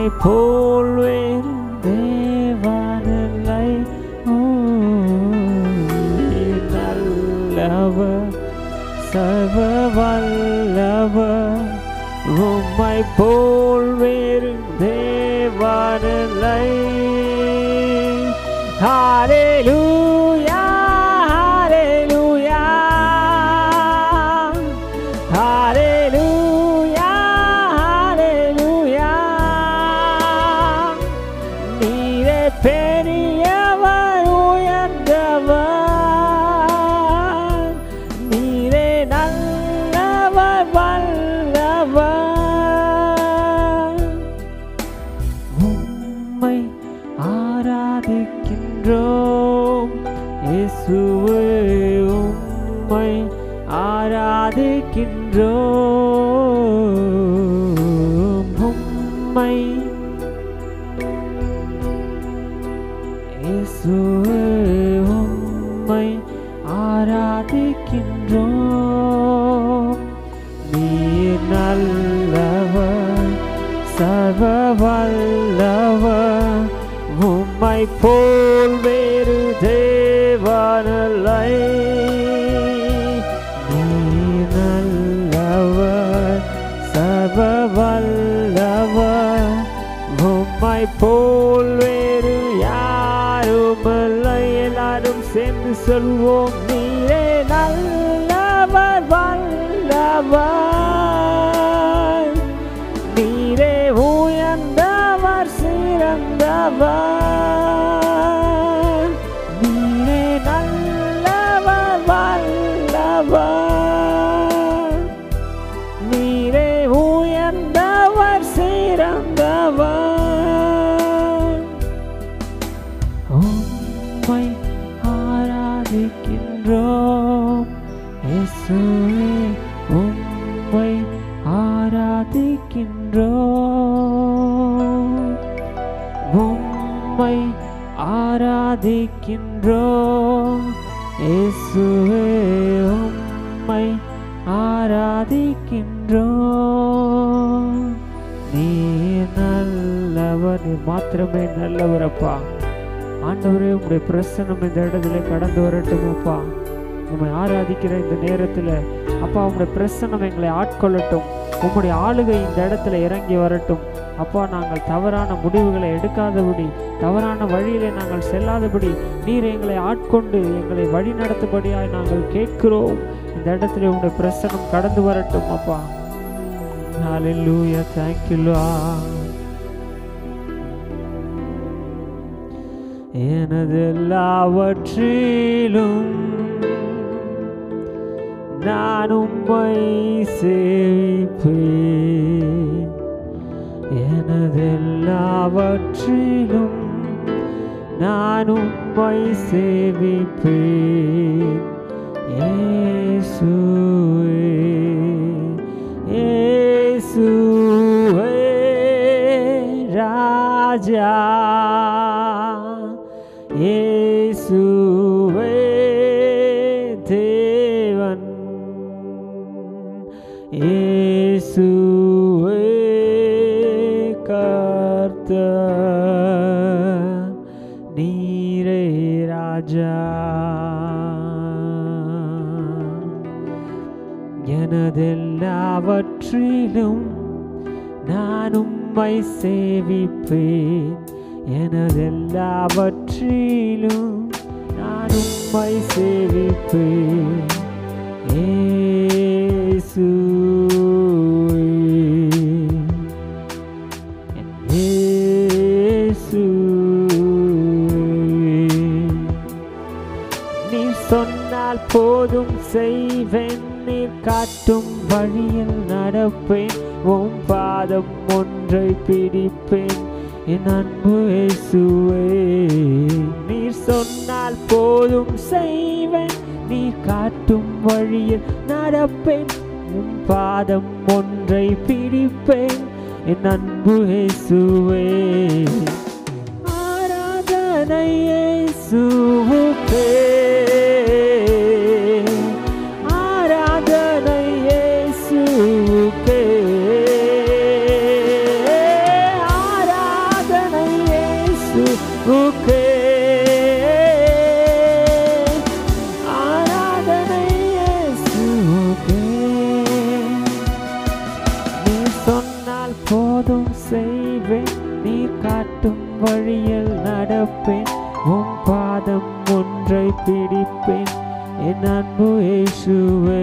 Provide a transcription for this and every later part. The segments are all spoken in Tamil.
போல் வேறு தேவனில்லை ஓ, நீர் நல்லவர் சர்வ வல்லவர் உம்மை போல் வேறு தேவனில்லை ஹalleluya ஹalleluya ஹalleluya ஹalleluya நீரே பெரியவர் உயர்ந்தவர் நீரே நல்லவர் வல்லவர் உம்மை ஆராதிக்கின்றோம் இயேசுவே உம்மை ஆராதிக்கின்றோம் உம்மை இயேசுவே உம்மை ஆராதிக்கின்றோம் நீர் நல்லவர் சர்வ வல்லவர் உம்மை போல் வேறு தேவனில்லை நீர் நல்லவர் சர்வ வல்லவர் உம்மை போல் வேறு யாருமில்லை எல்லாரும் சேர்ந்து சொல்வோம் நீரே நல்லவர் வல்லவர் நீரே உயர்ந்தவர் சிறந்தவர் நீரே நல்லவர் வல்லவர் நீரே உயர்ந்தவர் சிறந்தவர் உம்மை ஆராதிக்கின்றோம் இயேசுவே உம்மை ஆராதிக்கின்றோம் உம்மை ஆராதிக்கின்றோம் இயேசுவே உம்மை ஆராதிக்கின்றோம் நீ நல்லவர் நீ மாத்திரமே நல்லவரப்பா ஆண்டவரே உங்களுடைய பிரசன்னம் இந்த இடத்துல கடந்து வரட்டும் அப்பா உம்மை ஆராதிக்கிற இந்த நேரத்தில் அப்பா உங்களுடைய பிரசன்னம் எங்களை ஆட்கொள்ளட்டும் உம்முடைய ஆளுகை இந்த இடத்துல இறங்கி வரட்டும் அப்பா நாங்கள் தவறான முடிவுகளை எடுக்காதபடி தவறான வழியிலே நாங்கள் செல்லாதபடி நீர் எங்களை ஆட்கொண்டு எங்களை வழி நடத்தும்படியாய் நாங்கள் கேட்கிறோம் இந்த இடத்துல உங்களுடைய பிரசன்னம் கடந்து வரட்டும் அப்பா Hallelujah. Thank you, Lord. எனதெல்லாவற்றிலும் நான் உம்மை சேவிப்பேன் எனதெல்லாவற்றிலும் நான் உம்மை சேவிப்பேன் இயேசுவே இயேசுவே ராஜா இயேசுவே தேவன் இயேசுவே கர்த்தர் நீரே ராஜா எனதெல்லாவற்றிலும் நான் உம்மை சேவிப்பேன் எனதெல்லாவற்றிலும் நான் உம்மை சேவிப்பேன் இயேசுவே. இயேசுவே. நீ சொன்னால் போதும் செய்வேன் நீர் காட்டும் வழியில் நடப்பேன் உன் பாதம் ஒன்றை பிடிப்பேன் என் அன்பு இயேசுவே நீர் சொன்னால் போதும் செய்வேன் நீ காட்டும் வழியில் நடப்பேன் உன் பாதம் ஒன்றை பிடிப்பேன் என் அன்பு இயேசுவே ஆராதனை இயேசுவுக்கே ஆராதனை இயேசுவுக்கே பாதம் ஒன்றை பிடிப்பேன் என் அன்பு இயேசுவே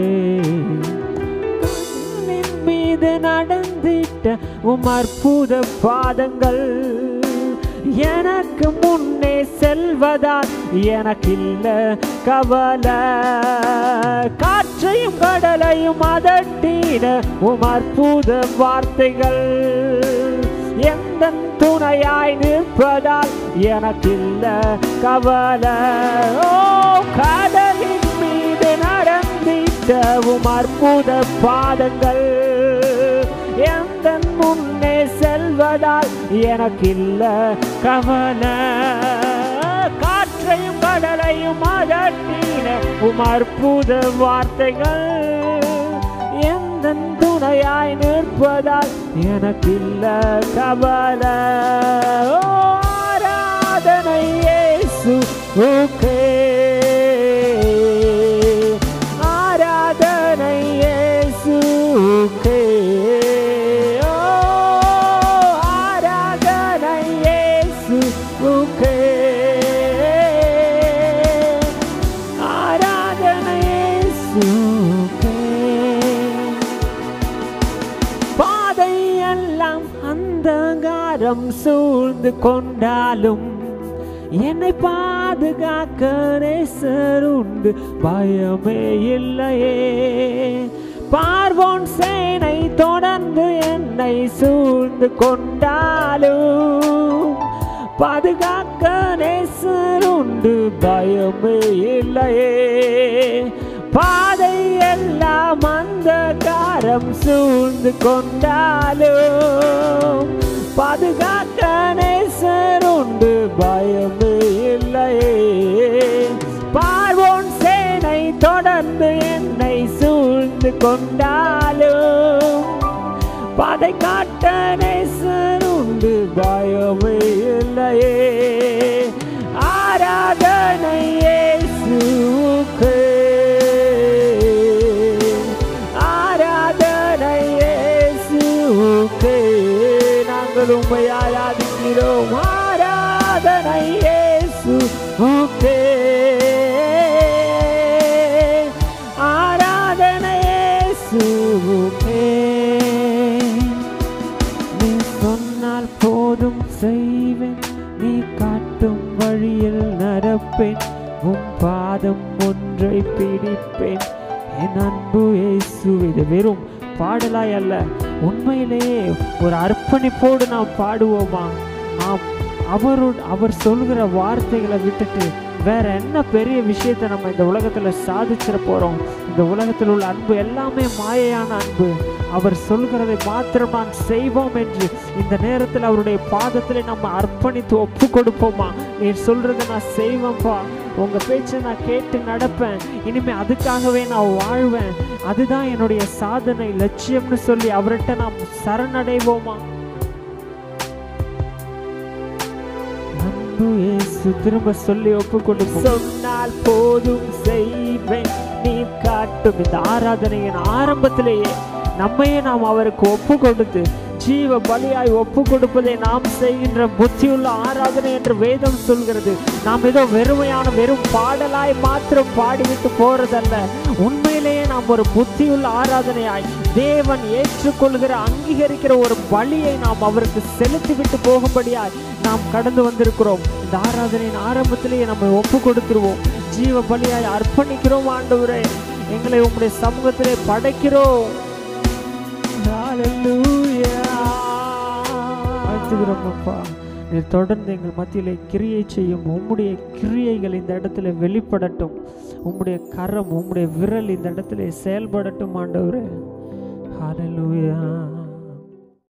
கண்ணின் மீது நடந்திட்ட உம் அற்புத பாதங்கள் எனக்கு முன்னே செல்வதால் எனக்கில்ல கவலை காற்றையும் கடலையும் அதட்டின உம் அற்புத வார்த்தைகள் எந்த துணையாய் நிற்பதால் எனக்கில்ல கவலை ஓ கடலின் மீது நடந்திட்ட உம் அற்புத பாதங்கள் எந்த முன்னே செல்வதால் எனக்கில்ல கவலை காற்றையும் கடலையும் அதட்டின உம் அற்புத வார்த்தைகள் எந்த துணையாய் நிற்பதால் எனக்கில்ல கவலை ஓ, ஆராதனை இயேசுவுக்கே ஆராதனை இயேசுவுக்கே ஓ, ஆராதனை இயேசுவுக்கே ஆராதனை இயேசுவுக்கே பாதையெல்லாம் அந்தகாரம் சூழ்ந்து கொண்டாலும் என்னை பாதுகாக்க நேசர் உண்டு பயமே இல்லையே பார்வோன் சேனை தொடர்ந்து என்னை சூழ்ந்து கொண்டாலும் பாதுகாக்க நேசர் உண்டு பயமே இல்லையே பாதை எல்லாம் அந்த காரம் சூழ்ந்து கொண்டாலும் பாதுகாக்க நேசர் உண்டு பயமே இல்லையே பார்வோன் சேனை தொடர்ந்து என்னை சூழ்ந்து கொண்டாலும் பாதை காட்ட நேசர் உண்டு பயமே இல்லையே ஆராதனை இயேசுவுக்கு ஆராதனை இயேசுவுக்கு நாங்கள் உம்மை ஆராதிக்கிறோம் ஆராதனை இயேசுவுக்கு ஆராதனை இயேசுவுக்கு நீ சொன்னால் போதும் செய்வேன் நீ காட்டும் வழியில் நடப்பேன் உம் பாதம் ஒன்றை பிடிப்பேன் என் அன்பு இயேசு இது வெறும் பாடலாய் அல்ல உண்மையிலேயே ஒரு அர்ப்பணிப்போடு நாம் பாடுவோமா ஆம் அவரோட அவர் சொல்கிற வார்த்தைகளை விட்டுட்டு வேற என்ன பெரிய விஷயத்தை நம்ம இந்த உலகத்துல சாதிச்சிட போறோம் இந்த உலகத்தில் உள்ள அன்பு எல்லாமே மாயையான அன்பு அவர் சொல்கிறதை மாத்திரம் நான் செய்வோம் என்று இந்த நேரத்தில் அவருடைய பாதத்திலே நம்ம அர்ப்பணித்து ஒப்பு கொடுப்போமா நீ சொல்றதை நான் செய்வேன்ப்பா உங்க பேச்சை நான் கேட்டு நடப்பேன் இனிமே அதுக்காகவே நான் வாழ்வேன் அதுதான் என்னுடைய சாதனை லட்சியம்னு சொல்லி அவர்கிட்ட நாம் சரணடைவோமா அன்பு இயேசு திரும்ப சொல்லி ஒப்பு கொண்டு சொன்னால் போதும் செய்வேன் நீ காட்டும் இந்த ஆராதனையின் ஆரம்பத்திலேயே நம்மையே நாம் அவருக்கு ஒப்பு கொடுத்து ஜீவ பலியாய் ஒப்பு கொடுப்பதை நாம் செய்கின்ற புத்தியுள்ள ஆராதனை என்று வேதம் சொல்கிறது நாம் ஏதோ வெறுமையான வெறும் பாடலாய் மாத்திரம் பாடிவிட்டு போறதல்ல உண்மையிலேயே நாம் ஒரு புத்தியுள்ள ஆராதனையாய் தேவன் ஏற்றுக்கொள்கிற அங்கீகரிக்கிற ஒரு பலியை நாம் அவருக்கு செலுத்திவிட்டு போகும்படியாய் நாம் கடந்து வந்திருக்கிறோம் இந்த ஆராதனையின் ஆரம்பத்திலேயே நம்ம ஒப்பு கொடுத்துருவோம் ஜீவ பலியாய் அர்ப்பணிக்கிறோம் ஆண்டவரே எங்களை உங்களுடைய சமூகத்திலே படைக்கிறோம் வாழ்த்துகிறோம் அப்பா நீர் தொடர்ந்து எங்கள் மத்தியிலே கிரியை செய்யும் உம்முடைய கிரியைகள் இந்த இடத்துல வெளிப்படட்டும் உம்முடைய கரம் உம்முடைய விரல் இந்த இடத்துல செயல்படட்டும் ஆண்டவரே ஹalleluya